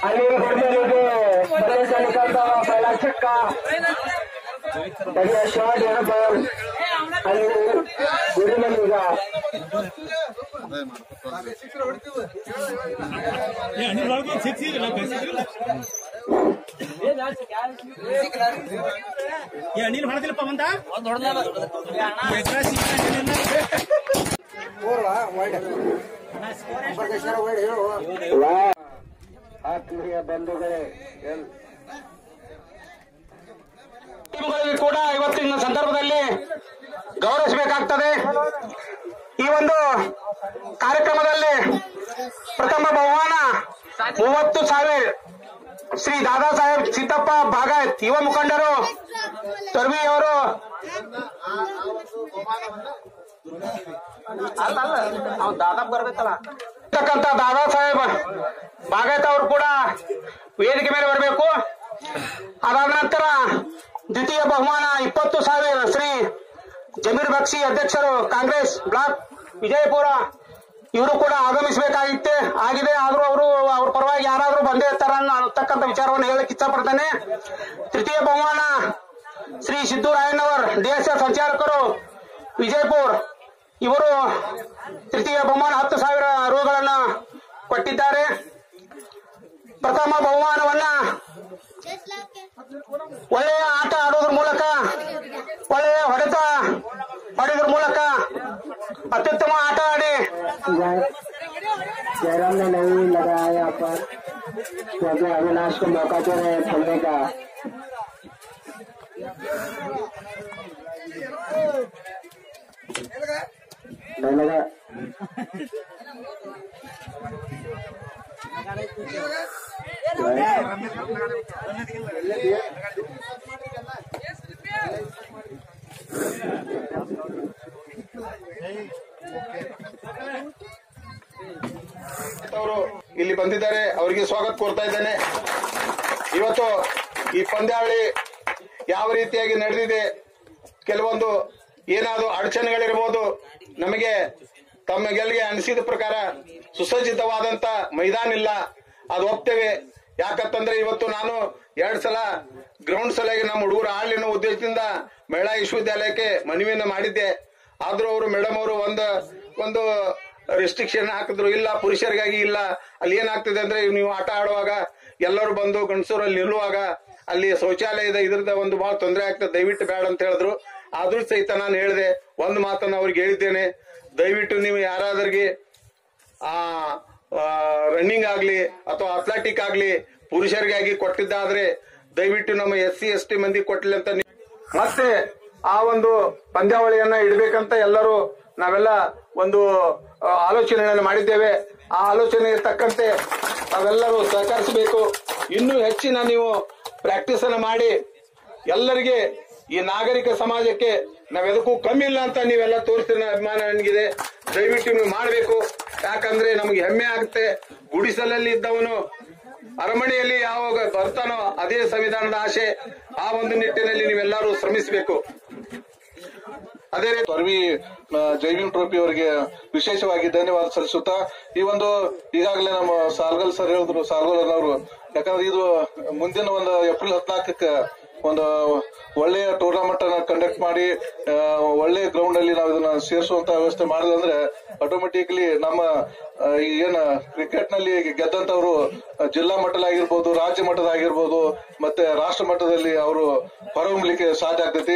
ಅಲ್ಲಿ ಹೊಡೆದಲ್ಲಿಗೆ ಬದಲಿಸಲಿಕ್ಕಂತ ಪೈಲ ಚಕ್ಕ ಬಗೆಯ ಶಾರ್ಟ್ ಏನಬಾಲ್ ಅಲ್ಲಿ ಗುರಿಮಲ್ಲಿಗ ನೀನು ಹೊಡೆದಿಲ್ಲಪ್ಪ ಬಂದ ವಾ ಆತ್ಮೀಯ ಬಂಧುಗಳೇ ಎಲ್ ಟೀಮ್ಗಳಲ್ಲಿ ಕೂಡ ಇವತ್ತಿನ ಸಂದರ್ಭದಲ್ಲಿ ಗೌರವಿಸಬೇಕಾಗ್ತದೆ ಈ ಒಂದು ಕಾರ್ಯಕ್ರಮದಲ್ಲಿ ಪ್ರಥಮ ಬಹುಮಾನ ಮೂವತ್ತು ಸಾವಿರ ಶ್ರೀ ದಾದಾ ಸಾಹೇಬ್ ಸಿದ್ದಪ್ಪ ಭಾಗತ್ ಯುವ ಮುಖಂಡರು ತೊರ್ವಿ ಅವರು ಅಲ್ಲ ಅಲ್ಲ ಅವ್ನು ದಾದಾ ಬರ್ಬೇಕಲ್ಲ ಇರ್ತಕ್ಕಂಥ ದಾದಾ ಸಾಹೇಬ್ ಭಾಗತ್ ಅವರು ಕೂಡ ವೇದಿಕೆ ಮೇಲೆ ಬರಬೇಕು ಅದಾದ ನಂತರ ದ್ವಿತೀಯ ಬಹುಮಾನ ಇಪ್ಪತ್ತು ಸಾವಿರ ಶ್ರೀ ಜಮೀರ್ ಬಕ್ಷಿ ಅಧ್ಯಕ್ಷರು ಕಾಂಗ್ರೆಸ್ ಬ್ಲಾಕ್ ವಿಜಯಪುರ ಇವರು ಕೂಡ ಆಗಮಿಸಬೇಕಾಗಿತ್ತೆ ಆಗಿದೆ ಆದ್ರೂ ಅವರು ಅವ್ರ ಪರವಾಗಿ ಯಾರಾದ್ರೂ ಬಂದೇ ಇರ್ತಾರ ಅನ್ನತಕ್ಕಂಥ ವಿಚಾರವನ್ನು ಹೇಳಕ್ ಇಷ್ಟಪಡ್ತೇನೆ ತೃತೀಯ ಬಹುಮಾನ ಶ್ರೀ ಸಿದ್ದೂರಾಯಣ್ಣವರ್ ದೇಶ ಸಂಚಾಲಕರು ವಿಜಯಪುರ್ ಇವರು ತೃತೀಯ ಬಹುಮಾನ ಹತ್ತು ಸಾವಿರ ರೂಗಳನ್ನು ಕೊಟ್ಟಿದ್ದಾರೆ ಪ್ರಥಮ ಬಹುಮಾನವನ್ನ ಒಳ್ಳೆಯ ಆಟ ಆಡೋದ್ರ ಮೂಲಕ ಒಳ್ಳೆಯ ಹೊಡೆತ ಹೊಡೆದ್ರ ಮೂಲಕ ಅತ್ಯುತ್ತಮ ಆಟ ಆಡಿ जयराम ने नहीं लगाया यहाँ पर क्योंकि अविनाश को मौका दे रहे हैं खेलने का नहीं लगा ಅವರು ಇಲ್ಲಿ ಬಂದಿದ್ದಾರೆ ಅವರಿಗೆ ಸ್ವಾಗತ ಕೋರ್ತಾ ಇದ್ದೇನೆ ಇವತ್ತು ಈ ಪಂದ್ಯಾವಳಿ ಯಾವ ರೀತಿಯಾಗಿ ನಡೆದಿದೆ ಕೆಲವೊಂದು ಏನಾದ್ರು ಅಡಚಣೆಗಳಿರ್ಬೋದು ನಮಗೆ ತಮಗೆಲ್ಲಿಗೆ ಅನಿಸಿದ ಪ್ರಕಾರ ಸುಸಜ್ಜಿತವಾದಂತ ಮೈದಾನ ಇಲ್ಲ ಅದು ಒಪ್ತೇವೆ ಯಾಕಂತಂದ್ರೆ ಇವತ್ತು ನಾನು ಎರಡ್ ಸಲ ಗ್ರೌಂಡ್ ಸಲುವಾಗಿ ನಮ್ಮ ಹುಡುಗರು ಆಡ್ಲಿ ಅನ್ನೋ ಉದ್ದೇಶದಿಂದ ಮಹಿಳಾ ವಿಶ್ವವಿದ್ಯಾಲಯಕ್ಕೆ ಮನವಿಯನ್ನ ಮಾಡಿದ್ದೆ ಆದ್ರೂ ಅವರು ಮೇಡಮ್ ಅವರು ಒಂದು ಒಂದು ರೆಸ್ಟ್ರಿಕ್ಷನ್ ಹಾಕಿದ್ರು ಇಲ್ಲ ಪುರುಷರಿಗಾಗಿ ಇಲ್ಲ ಅಲ್ಲಿ ಏನಾಗ್ತದೆ ಅಂದ್ರೆ ನೀವು ಆಟ ಆಡುವಾಗ ಎಲ್ಲರೂ ಬಂದು ಗಂಡಸರು ಅಲ್ಲಿ ನಿಲ್ಲುವಾಗ ಅಲ್ಲಿ ಶೌಚಾಲಯದ ಇದ್ರದ ಒಂದು ಬಹಳ ತೊಂದರೆ ಆಗ್ತದೆ ದಯವಿಟ್ಟು ಬೇಡ ಅಂತ ಹೇಳಿದ್ರು ಆದ್ರೂ ಸಹಿತ ನಾನು ಹೇಳಿದೆ ಒಂದು ಮಾತನ್ನ ಅವ್ರಿಗೆ ಹೇಳಿದ್ದೇನೆ ದಯವಿಟ್ಟು ನೀವು ಯಾರಾದ್ರಿಗೆ ಆ ರನ್ನಿಂಗ್ ಆಗ್ಲಿ ಅಥವಾ ಅಥ್ಲೆಟಿಕ್ ಆಗ್ಲಿ ಪುರುಷರಿಗಾಗಿ ಕೊಟ್ಟಿದ್ದಾದ್ರೆ ದಯವಿಟ್ಟು ನಮ್ಮ ಎಸ್ ಸಿ ಎಸ್ ಟಿ ಮಂದಿ ಕೊಟ್ಟಿಲ್ಲ ಅಂತ ನೀವು- ಮತ್ತೆ ಆ ಒಂದು ಪಂದ್ಯಾವಳಿಯನ್ನ ಇಡಬೇಕಂತ ಎಲ್ಲರೂ ನಾವೆಲ್ಲ ಒಂದು ಆ, ಆಲೋಚನೆಯನ್ನು ಮಾಡಿದ್ದೇವೆ ಆ ಆಲೋಚನೆಗೆ ತಕ್ಕಂತೆ ನಾವೆಲ್ಲರೂ ಸಹಕರಿಸಬೇಕು ಇನ್ನೂ ಹೆಚ್ಚಿನ ನೀವು ಪ್ರಾಕ್ಟೀಸ್ ಅನ್ನು ಮಾಡಿ ಎಲ್ಲರಿಗೆ ಈ ನಾಗರಿಕ ಸಮಾಜಕ್ಕೆ ನಾವೆದಕ್ಕೂ ಕಮ್ಮಿ ಇಲ್ಲ ಅಂತ ನೀವೆಲ್ಲ ತೋರಿಸ್ತಿರೋ ಅಭಿಮಾನ ನನಗಿದೆ ದಯವಿಟ್ಟು ನೀವು ಮಾಡಬೇಕು ಯಾಕಂದ್ರೆ ನಮಗೆ ಹೆಮ್ಮೆ ಆಗುತ್ತೆ ಗುಡಿಸಲಲ್ಲಿ ಇದ್ದವನು ಅರಮನೆಯಲ್ಲಿ ಯಾವಾಗ ಬರ್ತಾನೋ ಅದೇ ಸಂವಿಧಾನದ ಆಶೆ ಆ ಒಂದು ನಿಟ್ಟಿನಲ್ಲಿ ನೀವೆಲ್ಲರೂ ಶ್ರಮಿಸಬೇಕು ಅದೇ ರೀತಿ ತೊರವಿ ಜೈವಿನ್ ಟ್ರೋಫಿ ಅವರಿಗೆ ವಿಶೇಷವಾಗಿ ಧನ್ಯವಾದ ಸಲ್ಲಿಸುತ್ತಾ ಈ ಒಂದು ಈಗಾಗಲೇ ನಮ್ಮ ಸಾಲ್ಗಲ್ ಸರ್ ಹೇಳಿದ್ರು ಸಾಲ್ಗಲ್ ಅವರು ಯಾಕಂದ್ರೆ ಇದು ಮುಂದಿನ ಒಂದು ಏಪ್ರಿಲ್ ಹದಿನಾಲ್ಕಕ್ಕೆ ಒಂದು ಒಳ್ಳೆಯ ಟೂರ್ನಮೆಂಟ್ ಅನ್ನ ಕಂಡಕ್ಟ್ ಮಾಡಿ ಆ, ಒಳ್ಳೆಯ ಗ್ರೌಂಡ್ ಅಲ್ಲಿ ನಾವು ಇದನ್ನ ಸೇರಿಸುವಂತ ವ್ಯವಸ್ಥೆ ಮಾಡಿದ್ರೆ ಆಟೋಮೆಟಿಕ್ಲಿ ನಮ್ಮ ಆ, ಈ ಏನ ಕ್ರಿಕೆಟ್ ನಲ್ಲಿ ಗೆದ್ದಂತವರು ಜಿಲ್ಲಾ ಮಟ್ಟದಾಗಿರ್ಬೋದು ರಾಜ್ಯ ಮಟ್ಟದಾಗಿರ್ಬೋದು ಮತ್ತೆ ರಾಷ್ಟ್ರ ಮಟ್ಟದಲ್ಲಿ ಅವರು ಹೊರಹೊಮ್ಮಲಿಕ್ಕೆ ಸಾಧ್ಯ ಆಗ್ತೈತಿ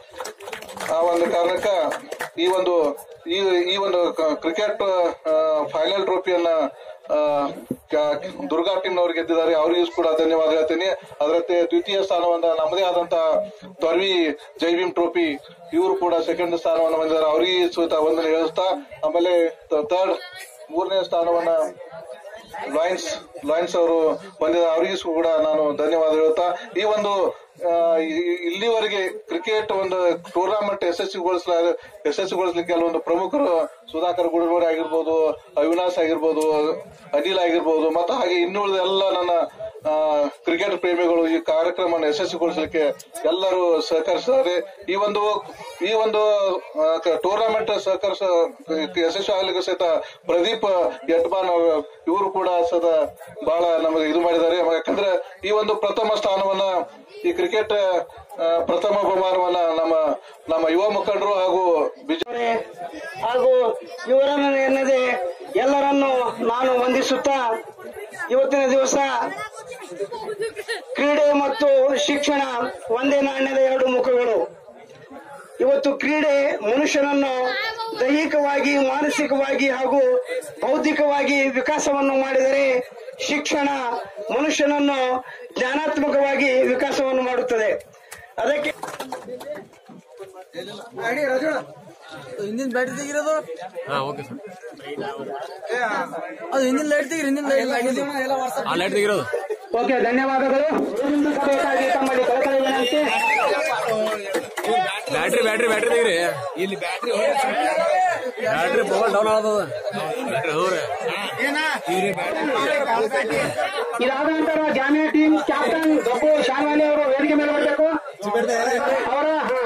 ಆ ಒಂದು ಕಾರಣಕ್ಕ ಈ ಒಂದು ಈ ಈ ಒಂದು ಕ- ಕ್ರಿಕೆಟ್ ಫೈನಲ್ ಟ್ರೋಫಿಯನ್ನ ಆ, ಕ- ದುರ್ಗಾ ಟೀಮ್ ನವರು ಗೆದ್ದಿದ್ದಾರೆ ಅವರಿಗೂ ಕೂಡ ಧನ್ಯವಾದ ಹೇಳ್ತೀನಿ ಅದರಂತೆ ದ್ವಿತೀಯ ಸ್ಥಾನವನ್ನ ನಮ್ಮದೇ ಆದಂತ ತೊರ್ವಿ ಜೈವಿಮ್ ಟ್ರೋಫಿ ಇವರು ಕೂಡ ಸೆಕೆಂಡ್ ಸ್ಥಾನವನ್ನು ಹೊಂದಿದ್ದಾರೆ ಅವರಿಗೆ ಸಹಿತ ವಂದನೆ ಹೇಳ್ತಾ ಆಮೇಲೆ ಥರ್ಡ್ ಮೂರನೇ ಸ್ಥಾನವನ್ನ ಲಾಯನ್ಸ್ ಲಾಯನ್ಸ್ ಅವರು ಹೊಂದಿದ ಅವರಿಗೂ ಕೂಡ ನಾನು ಧನ್ಯವಾದ ಹೇಳ್ತಾ ಈ ಒಂದು ಆ, ಇ- ಇಲ್ಲಿವರೆಗೆ ಕ್ರಿಕೆಟ್ ಕ್ರಿಕೆಟ್ ಒಂದು ಟೂರ್ನಮೆಂಟ್ ಯಶಸ್ವಿಗೊಳಿಸ್ಲ ಯಶಸ್ವಿಗೊಳಿಸ್ಲಿಕ್ಕೆ ಕೆಲವೊಂದು ಪ್ರಮುಖರು ಸುಧಾಕರ್ ಗುಡಿಗೋಡೆ ಆಗಿರ್ಬೋದು ಅವಿನಾಶ್ ಆಗಿರ್ಬೋದು ಅನಿಲ್ ಆಗಿರ್ಬೋದು ಮತ್ತು ಹಾಗೆ ಇನ್ನುಳಿದ ಎಲ್ಲ ನನ್ನ ಆ, ಕ್ರಿಕೆಟ್ ಪ್ರೇಮಿಗಳು ಈ ಕಾರ್ಯಕ್ರಮವನ್ನು ಯಶಸ್ವಿಗೊಳಿಸಲಿಕ್ಕೆ ಎಲ್ಲರೂ ಸಹಕರಿಸಿದ್ದಾರೆ ಈ ಒಂದು ಈ ಒಂದು ಟೂರ್ನಮೆಂಟ್ ಸಹಕರಿಸ ಯಶಸ್ವಿ ಆಗ್ಲಿಕ್ಕೆ ಸಹಿತ ಪ್ರದೀಪ್ ಯಟ್ಮಾನ್ ಇವರು ಕೂಡ ಸದ ಬಹಳ ನಮಗೆ ಇದು ಮಾಡಿದ್ದಾರೆ ಯಾಕಂದ್ರೆ ಈ ಒಂದು ಪ್ರಥಮ ಸ್ಥಾನವನ್ನ ಈ ಕ್ರಿಕೆಟ್ ಆ, ಪ್ರಥಮ ಬಹುಮಾನವನ್ನ ನಮ್ಮ ನಮ್ಮ ಯುವ ಮುಖಂಡರು ಹಾಗೂ ಬಿಜೆಪಿ ಹಾಗೂ ಇವರನ್ನು ಎನ್ನದೆ ಎಲ್ಲರನ್ನು ನಾನು ವಂದಿಸುತ್ತಾ ಇವತ್ತಿನ ದಿವಸ ಕ್ರೀಡೆ ಮತ್ತು ಶಿಕ್ಷಣ ಒಂದೇ ನಾಣ್ಯದ ಎರಡು ಮುಖಗಳು ಇವತ್ತು ಕ್ರೀಡೆ ಮನುಷ್ಯನನ್ನು ದೈಹಿಕವಾಗಿ ಮಾನಸಿಕವಾಗಿ ಹಾಗೂ ಬೌದ್ಧಿಕವಾಗಿ ವಿಕಾಸವನ್ನು ಮಾಡಿದರೆ ಶಿಕ್ಷಣ ಮನುಷ್ಯನನ್ನು ಜ್ಞಾನಾತ್ಮಕವಾಗಿ ವಿಕಾಸವನ್ನು ಮಾಡುತ್ತದೆ ಅದಕ್ಕೆ ಹಿಂದಿನ ಬ್ಯಾಟ್ರಿ ತೆಗಿರೋದು ಅದು ಹಿಂದಿನ ಲೈಟ್ ತೆಗಿರಿ ಹಿಂದಿನ ಲೈಟ್ ಆ ಲೈಟ್ ತೆಗಿರೋದು ಓಕೆ ಧನ್ಯವಾದಗಳು ಬೇಕಾಗಿ ತಮ್ಮಲ್ಲಿ ಕಳಕಳಿ ವಿನಂತಿ ಬ್ಯಾಟ್ರಿ ಬ್ಯಾಟ್ರಿ ಬ್ಯಾಟ್ರಿ ತೆಗಿರಿ ಇಲ್ಲಿ ಬ್ಯಾಟ್ರಿ ಬ್ಯಾಟ್ರಿ ಮೊಬೈಲ್ ಡೌನ್ ಆಗದ ಬ್ಯಾಟ್ರಿ ಹೋಗ್ರಿ ಇದಾದ ನಂತರ ಜಾಮಿಯಾ ಟೀಮ್ ಕ್ಯಾಪ್ಟನ್ ಗಬ್ಬು ಶಾನ್ವಾಲಿ ಅವರು ವೇದಿಕೆ ಮೇಲೆ ಬರಬೇಕು ಅವರ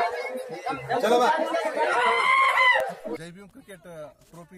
ಜೈ ಭೀಮ್ ಕ್ರಿಕೆಟ್ ಟ್ರೋಫಿ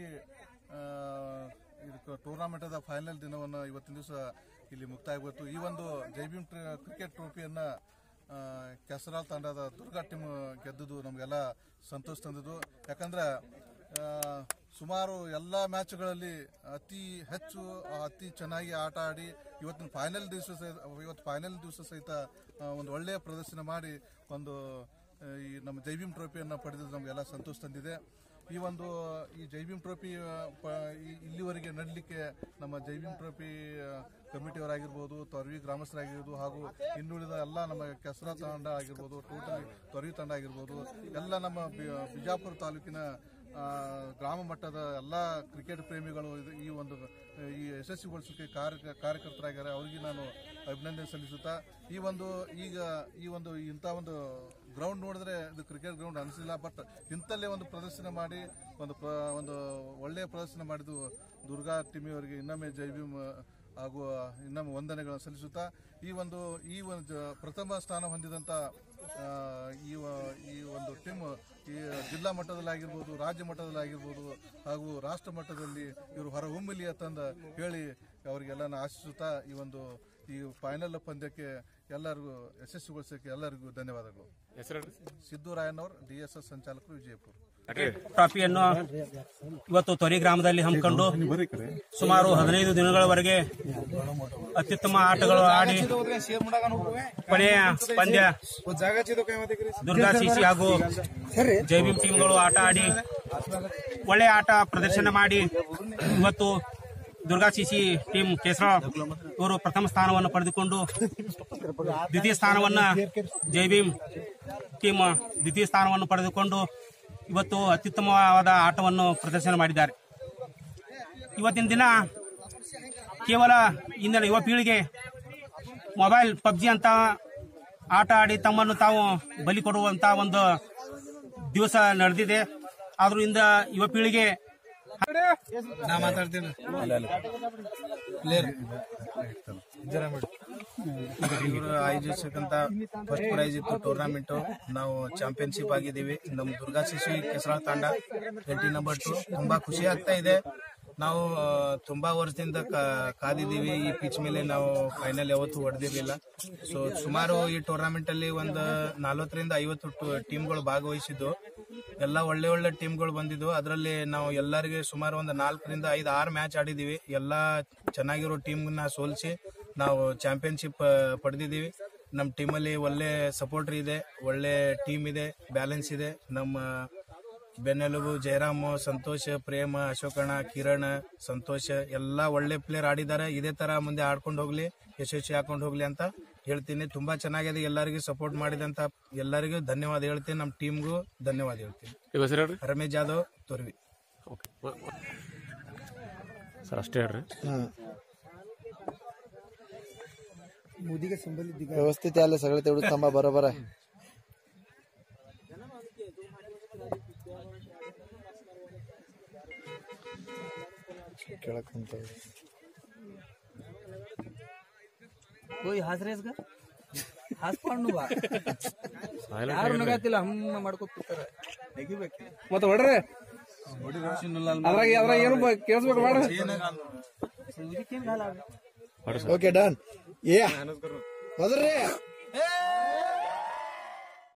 ಇದಕ್ಕೆ ಟೂರ್ನಮೆಂಟ್ ಅದ ಫೈನಲ್ ದಿನವನ್ನು ಇವತ್ತಿನ ದಿವಸ ಇಲ್ಲಿ ಮುಕ್ತಾಯಗೊತ್ತು ಈ ಒಂದು ಜೈ ಭೀಮ್ ಟ್ರ- ಕ್ರಿಕೆಟ್ ಟ್ರೋಫಿಯನ್ನ ಆ, ಕೆಸರಾಲ್ ತಂಡದ ದುರ್ಗಾ ಟೀಮ್ ಗೆದ್ದುದು ನಮಗೆಲ್ಲ ಸಂತೋಷ ತಂದಿದ್ದು ಯಾಕಂದ್ರೆ ಆ, ಸುಮಾರು ಎಲ್ಲ ಮ್ಯಾಚ್ಗಳಲ್ಲಿ ಅತಿ ಹೆಚ್ಚು ಆ, ಅತಿ ಚೆನ್ನಾಗಿ ಆಟ ಆಡಿ ಇವತ್ತಿನ ಫೈನಲ್ ದಿವಸ ಸಹಿತ ಇವತ್ತು ಫೈನಲ್ ದಿವಸ ಸಹಿತ ಆ, ಒಂದು ಒಳ್ಳೆಯ ಪ್ರದರ್ಶನ ಮಾಡಿ ಒಂದು ಆ, ಈ ನಮ್ಮ ಜೈಭೀಮ್ ಟ್ರೋಫಿಯನ್ನು ಪಡೆದಿದ್ದು ನಮಗೆಲ್ಲ ಸಂತೋಷ ತಂದಿದೆ ಈ ಒಂದು ಈ ಜೈಭೀಮ್ ಟ್ರೋಫಿ ಆ, ಪ- ಈ- ಇಲ್ಲಿವರೆಗೆ ನಡಲಿಕ್ಕೆ ನಮ್ಮ ಜೈಭೀಮ್ ಟ್ರೋಫಿ ಕಮಿಟಿಯವರಾಗಿರ್ಬೋದು ತೊರವಿ ಗ್ರಾಮಸ್ಥರಾಗಿರ್ಬೋದು ಹಾಗೂ ಇನ್ನುಳಿದ ಎಲ್ಲ ನಮ್ಮ ಕೆಸರಾ ತಂಡ ಆಗಿರ್ಬೋದು ಟೋಟಲ್ ತೊರವಿ ತಂಡ ಆಗಿರ್ಬೋದು ಎಲ್ಲ ನಮ್ಮ ಬಿ- ಬಿಜಾಪುರ ತಾಲೂಕಿನ ಆ, ಗ್ರಾಮ ಮಟ್ಟದ ಎಲ್ಲ ಕ್ರಿಕೆಟ್ ಪ್ರೇಮಿಗಳು ಇದು- ಈ ಒಂದು ಆ, ಈ ಯಶಸ್ವಿಗೊಳಿಸೋಕೆ ಕಾರ್ಯ ಕಾರ್ಯಕರ್ತರಾಗಿದ್ದಾರೆ ಅವರಿಗೆ ನಾನು ಅಭಿನಂದನೆ ಸಲ್ಲಿಸುತ್ತಾ ಈ ಒಂದು ಈಗ ಈ ಒಂದು ಇಂಥ ಒಂದು ಗ್ರೌಂಡ್ ನೋಡಿದ್ರೆ ಇದು ಕ್ರಿಕೆಟ್ ಗ್ರೌಂಡ್ ಅನಿಸಿಲ್ಲ ಬಟ್ ಇಂಥಲ್ಲೇ ಒಂದು ಪ್ರದರ್ಶನ ಮಾಡಿ ಒಂದು ಪ್ರ- ಒಂದು ಒಳ್ಳೆಯ ಪ್ರದರ್ಶನ ಮಾಡಿದ್ದು ದುರ್ಗಾ ಟೀಮಿಯವರಿಗೆ ಇನ್ನೊಮ್ಮೆ ಜೈ ಭೀಮ್ ಹಾಗೂ ಇನ್ನೊಮ್ಮೆ ವಂದನೆಗಳನ್ನು ಸಲ್ಲಿಸುತ್ತಾ ಈ ಒಂದು ಈ ಒಂದು ಜ- ಪ್ರಥಮ ಸ್ಥಾನ ಹೊಂದಿದಂಥ ಆ, ಈ ವ- ಈ ಒಂದು ಟೀಮ್ ಈ ಜಿಲ್ಲಾ ಮಟ್ಟದಲ್ಲಾಗಿರ್ಬೋದು ರಾಜ್ಯ ಮಟ್ಟದಲ್ಲಾಗಿರ್ಬೋದು ಹಾಗೂ ರಾಷ್ಟ್ರ ಮಟ್ಟದಲ್ಲಿ ಇವರು ಹೊರ ಹೊಮ್ಮಲಿ ಅಂತಂದ ಹೇಳಿ ಅವರಿಗೆಲ್ಲ ನಾನು ಆಶಿಸುತ್ತಾ ಈ ಒಂದು ಈ ಫೈನಲ್ ಪಂದ್ಯಕ್ಕೆ ಎಲ್ಲರಿಗೂ ಯಶಸ್ವಿಗೊಳಿಸೋಕೆ ಎಲ್ಲರಿಗೂ ಧನ್ಯವಾದಗಳು ಸಿದ್ದು ರಾಯಣ್ಣವ್ರು ಡಿ ಎಸ್ ಎಸ್ ಸಂಚಾಲಕರು ವಿಜಯಪುರ ಟ್ರಾಫಿಯನ್ನು ಇವತ್ತು ತೊರಿ ಗ್ರಾಮದಲ್ಲಿ ಹಮ್ಮಿಕೊಂಡು ಸುಮಾರು ಹದಿನೈದು ದಿನಗಳವರೆಗೆ ಅತ್ಯುತ್ತಮ ಆಟಗಳು ಆಡಿ ಕೊನೆಯ ಪಂದ್ಯ ದುರ್ಗಾ ಸಿಸಿ ಹಾಗೂ ಜೈವಿಂ ಟೀಮ್ಗಳು ಆಟ ಆಡಿ ಒಳ್ಳೆಯ ಆಟ ಪ್ರದರ್ಶನ ಮಾಡಿ ಇವತ್ತು ದುರ್ಗಾ ಸಿಸಿ ಟೀಮ್ ಕೇಸರ ಇವರು ಪ್ರಥಮ ಸ್ಥಾನವನ್ನು ಪಡೆದುಕೊಂಡು ದ್ವಿತೀಯ ಸ್ಥಾನವನ್ನ ಜೈಭೀಮ್ ಟೀಮ್ ದ್ವಿತೀಯ ಸ್ಥಾನವನ್ನು ಪಡೆದುಕೊಂಡು ಇವತ್ತು ಅತ್ಯುತ್ತಮವಾದ ಆಟವನ್ನು ಪ್ರದರ್ಶನ ಮಾಡಿದ್ದಾರೆ ಇವತ್ತಿನ ದಿನ ಕೇವಲ ಇಂದಿನ ಯುವ ಪೀಳಿಗೆ ಮೊಬೈಲ್ ಪಬ್ಜಿ ಅಂತ ಆಟ ಆಡಿ ತಮ್ಮನ್ನು ತಾವು ಬಲಿ ಕೊಡುವಂತ ಒಂದು ದಿವಸ ನಡೆದಿದೆ ಆದ್ರಿಂದ ಯುವ ಪೀಳಿಗೆ ನಾ ಮಾತಾಡ್ತೀನಿ ಇವರು ಆಯೋಜಿಸಕ್ಕಂತ ಫಸ್ಟ್ ಪ್ರೈಸ್ ಇತ್ತು ಟೂರ್ನಮೆಂಟ್ ನಾವು ಚಾಂಪಿಯನ್ಶಿಪ್ ಆಗಿದ್ದೀವಿ ನಮ್ಮ ದುರ್ಗಾ ಶಿಶು ಕೆಸರಾಳ್ ತಂಡ ಟ್ವೆಂಟಿ ನಂಬರ್ ಟು ತುಂಬಾ ಖುಷಿ ಆಗ್ತಾ ಇದೆ ನಾವು ಆ, ತುಂಬಾ ವರ್ಷದಿಂದ ಕಾ- ಕಾದಿದ್ದೀವಿ ಈ ಪಿಚ್ ಮೇಲೆ ನಾವು ಫೈನಲ್ ಯಾವತ್ತೂ ಹೊಡೆದಿರಲಿಲ್ಲ ಸೊ ಸುಮಾರು ಈ ಟೂರ್ನಮೆಂಟ್ ಅಲ್ಲಿ ಒಂದು ನಲವತ್ತರಿಂದ ಐವತ್ತು ಟೀಮ್ಗಳು ಭಾಗವಹಿಸಿದ್ದು ಎಲ್ಲ ಒಳ್ಳೆ ಒಳ್ಳೆ ಟೀಮ್ಗಳು ಬಂದಿದ್ದು ಅದರಲ್ಲಿ ನಾವು ಎಲ್ಲರಿಗೆ ಸುಮಾರು ಒಂದು ನಾಲ್ಕರಿಂದ ಐದು ಆರು ಮ್ಯಾಚ್ ಆಡಿದೀವಿ ಎಲ್ಲ ಚೆನ್ನಾಗಿರೋ ಟೀಮ್ನ ಸೋಲಿಸಿ ನಾವು ಚಾಂಪಿಯನ್ಶಿಪ್ ಪಡೆದಿದ್ದೀವಿ ನಮ್ಮ ಟೀಮಲ್ಲಿ ಒಳ್ಳೆ ಸಪೋರ್ಟರ್ ಇದೆ ಒಳ್ಳೆ ಟೀಮ್ ಇದೆ ಬ್ಯಾಲೆನ್ಸ್ ಇದೆ ನಮ್ಮ ಬೆನ್ನೆಲುಬು ಜಯರಾಮ್ ಸಂತೋಷ್ ಪ್ರೇಮ ಅಶೋಕಣ್ಣ ಕಿರಣ್ ಸಂತೋಷ್ ಎಲ್ಲ ಒಳ್ಳೆ ಪ್ಲೇಯರ್ ಆಡಿದ್ದಾರೆ ಇದೇ ತರ ಮುಂದೆ ಆಡ್ಕೊಂಡು ಹೋಗ್ಲಿ ಯಶಸ್ವಿ ಹಾಕೊಂಡು ಹೋಗ್ಲಿ ಅಂತ ಹೇಳ್ತೀನಿ ತುಂಬಾ ಚೆನ್ನಾಗಿದೆ ಎಲ್ಲರಿಗೂ ಸಪೋರ್ಟ್ ಮಾಡಿದಂತ ಎಲ್ಲರಿಗೂ ಧನ್ಯವಾದ ಹೇಳ್ತೀನಿ ನಮ್ಮ ಟೀಮ್ಗೂ ಧನ್ಯವಾದ ಹೇಳ್ತೀನಿ ರಮೇಶ್ ಜಾಧವ್ ತೊರ್ವಿ ಸರ್ ಅಷ್ಟೇ ಹೇಳ್ರಿ व्यवस्थित आलं सगळं तेवढं थांबा बरोबर आहे ಹೋಯ್ ಹಾಸ್ರೇಸ್ ಹಾಸ್ಕೊಂಡು ಬಾ ಯಾರು ನಗಾತಿಲ್ಲ ಹಮ್ಮ ಮಾಡ್ಕೊತ ಕೂತಾರ ನೆಗಿಬೇಕು ಮತ್ತೆ ಹೊಡ್ರಿ ಅದ್ರಾಗ ಅದ್ರಾಗ ಏನು ಬ- ಕೇಳಿಸ್ಬೇಕು ಮಾಡ ಇದಕ್ಕೇನ್ ಕಾಲ ಓಕೆ ಡನ್ ಏ ಮೊದಲೇ